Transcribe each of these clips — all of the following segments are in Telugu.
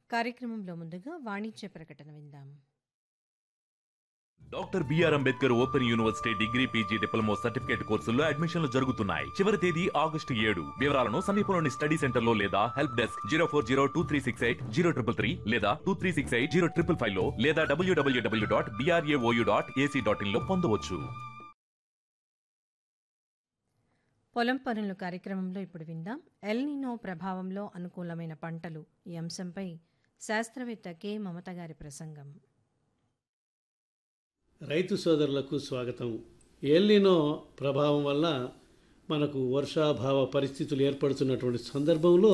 కార్యక్రమంలో ముందుగా వాణిజ్య ప్రకటన విందాం doctor BR Ambedkar open university degree PG diploma certificate కోర్సుల్లో అడ్మిషన్లు జరుగుతున్నాయి చివరి తేదీ ఆగస్టు ఏడు వివరాలను సమీపంలోని స్టడీ సెంటర్ లో లేదా help desk zero four zero two three six eight zero triple three లేదా two three six eight zero triple five లో లేదా WWW dot BRAOU dot AC dot in లో పొందవచ్చు పొలం పనులు కార్యక్రమంలో ఇప్పుడు విందాం ఎల్నినో ప్రభావంలో అనుకూలమైన పంటలు ఈ అంశంపై శాస్త్రవేత్త కె మమత గారి ప్రసంగం రైతు సోదరులకు స్వాగతం ఎల్నినో ప్రభావం వల్ల మనకు వర్షాభావ పరిస్థితులు ఏర్పడుతున్నటువంటి సందర్భంలో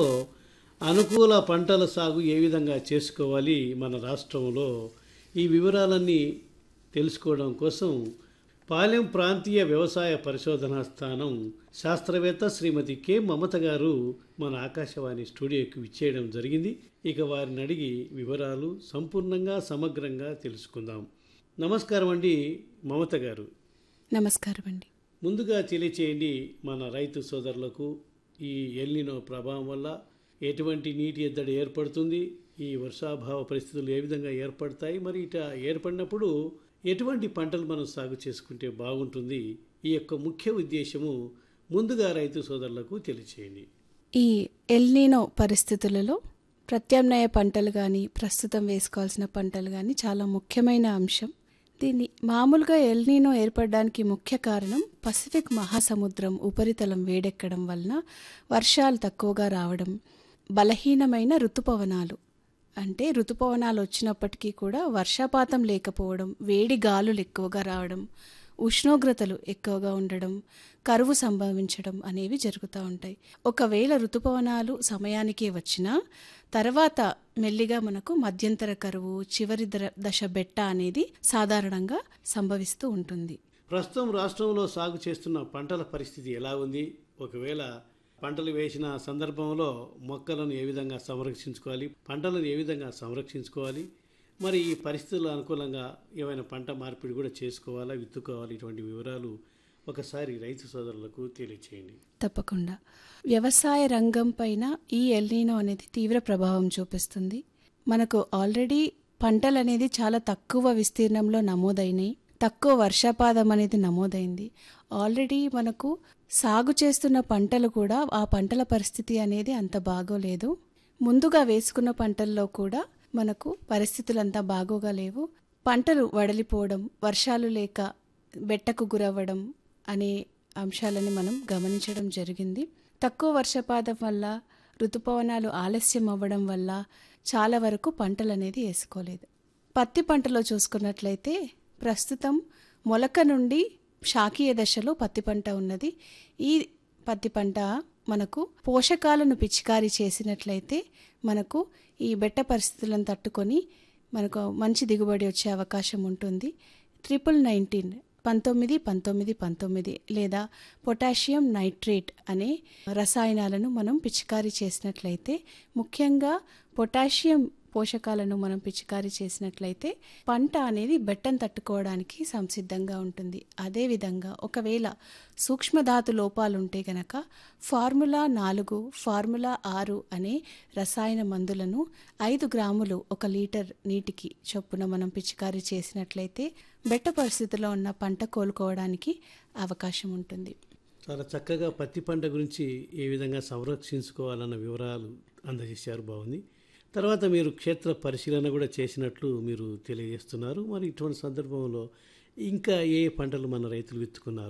అనుకూల పంటల సాగు ఏ విధంగా చేసుకోవాలి మన రాష్ట్రంలో ఈ వివరాలన్నీ తెలుసుకోవడం కోసం పాలెం ప్రాంతీయ వ్యవసాయ పరిశోధనా స్థానం శాస్త్రవేత్త శ్రీమతి కె మమత గారు మన ఆకాశవాణి స్టూడియోకి విచ్చేయడం జరిగింది ఇక వారిని అడిగి వివరాలు సంపూర్ణంగా సమగ్రంగా తెలుసుకుందాం నమస్కారం అండి మమత గారు నమస్కారం అండి ముందుగా తెలియచేయండి మన రైతు సోదరులకు ఈ ఎల్నినో ప్రభావం వల్ల ఎటువంటి నీటి ఎద్దడి ఏర్పడుతుంది ఈ వర్షాభావ పరిస్థితులు ఏ విధంగా ఏర్పడతాయి మరి ఇట ఏర్పడినప్పుడు ఎటువంటి పంటలు మనం సాగు చేసుకుంటే బాగుంటుంది ఈ యొక్క ముఖ్య ఉద్దేశము ముందుగా రైతు సోదరులకు తెలియచేయండి ఈ ఎల్నీనో పరిస్థితులలో ప్రత్యామ్నాయ పంటలు కానీ ప్రస్తుతం వేసుకోవాల్సిన పంటలు కానీ చాలా ముఖ్యమైన అంశం దీన్ని మామూలుగా ఎల్నీనో ఏర్పడడానికి ముఖ్య కారణం పసిఫిక్ మహాసముద్రం ఉపరితలం వేడెక్కడం వలన వర్షాలు తక్కువగా రావడం బలహీనమైన ఋతుపవనాలు అంటే ఋతుపవనాలు వచ్చినప్పటికీ కూడా వర్షపాతం లేకపోవడం వేడి గాలులు ఎక్కువగా రావడం ఉష్ణోగ్రతలు ఎక్కువగా ఉండడం కరువు సంభవించడం అనేవి జరుగుతూ ఉంటాయి ఒకవేళ ఋతుపవనాలు సమయానికే వచ్చినా తర్వాత మెల్లిగా మనకు మధ్యంతర కరువు చివరి దర- దశ బెట్ట అనేది సాధారణంగా సంభవిస్తూ ఉంటుంది ప్రస్తుతం రాష్ట్రంలో సాగు చేస్తున్న పంటల పరిస్థితి ఎలా ఉంది ఒకవేళ పంటలు వేసిన సందర్భంలో మొక్కలను ఏ విధంగా సంరక్షించుకోవాలి పంటలను ఏ విధంగా సంరక్షించుకోవాలి మరి ఈ పరిస్థితుల అనుకూలంగా ఏమైనా పంట మార్పిడి కూడా చేసుకోవాలా విత్తుకోవాలి ఇటువంటి వివరాలు ఒకసారి రైతు సోదరులకు తెలియచేయండి తప్పకుండా వ్యవసాయ రంగం పైన ఈ ఎల్నీనో అనేది తీవ్ర ప్రభావం చూపిస్తుంది మనకు ఆల్రెడీ పంటలు అనేది చాలా తక్కువ విస్తీర్ణంలో నమోదైనాయి తక్కువ వర్షపాతం అనేది నమోదైంది ఆల్రెడీ మనకు సాగు చేస్తున్న పంటలు కూడా ఆ పంటల పరిస్థితి అనేది అంత బాగోలేదు ముందుగా వేసుకున్న పంటల్లో కూడా మనకు పరిస్థితులు అంతా బాగోగా లేవు పంటలు వడలిపోవడం వర్షాలు లేక బెట్టకు గురవ్వడం అనే అంశాలని మనం గమనించడం జరిగింది తక్కువ వర్షపాతం వల్ల ఋతుపవనాలు ఆలస్యం అవ్వడం వల్ల చాలా వరకు పంటలు అనేది వేసుకోలేదు పత్తి పంటలో చూసుకున్నట్లయితే ప్రస్తుతం మొలక నుండి శాకీయ దశలో పత్తి పంట ఉన్నది ఈ పత్తి పంట మనకు పోషకాలను పిచికారీ చేసినట్లయితే మనకు ఈ బెట్ట పరిస్థితులను తట్టుకొని మనకు మంచి దిగుబడి వచ్చే అవకాశం ఉంటుంది ట్రిపుల్ నైన్టీన్ పంతొమ్మిది పంతొమ్మిది పంతొమ్మిది లేదా పొటాషియం నైట్రేట్ అనే రసాయనాలను మనం పిచికారీ చేసినట్లయితే ముఖ్యంగా పొటాషియం పోషకాలను మనం పిచికారీ చేసినట్లయితే పంట అనేది బెట్టను తట్టుకోవడానికి సంసిద్ధంగా ఉంటుంది అదేవిధంగా ఒకవేళ సూక్ష్మధాతు లోపాలు ఉంటే గనక ఫార్ములా నాలుగు ఫార్ములా ఆరు అనే రసాయన మందులను ఐదు గ్రాములు ఒక లీటర్ నీటికి చొప్పున మనం పిచికారీ చేసినట్లయితే బెట్ట పరిస్థితిలో ఉన్న పంట కోలుకోవడానికి అవకాశం ఉంటుంది చాలా చక్కగా పత్తి పంట గురించి ఏ విధంగా సంరక్షించుకోవాలన్న వివరాలు అందజేశారు బాగుంది తర్వాత మీరు క్షేత్ర పరిశీలన కూడా చేసినట్లు మీరు తెలియజేస్తున్నారు మరి ఇటువంటి సందర్భంలో ఇంకా ఏ పంటలు మన రైతులు విత్తుకున్నారు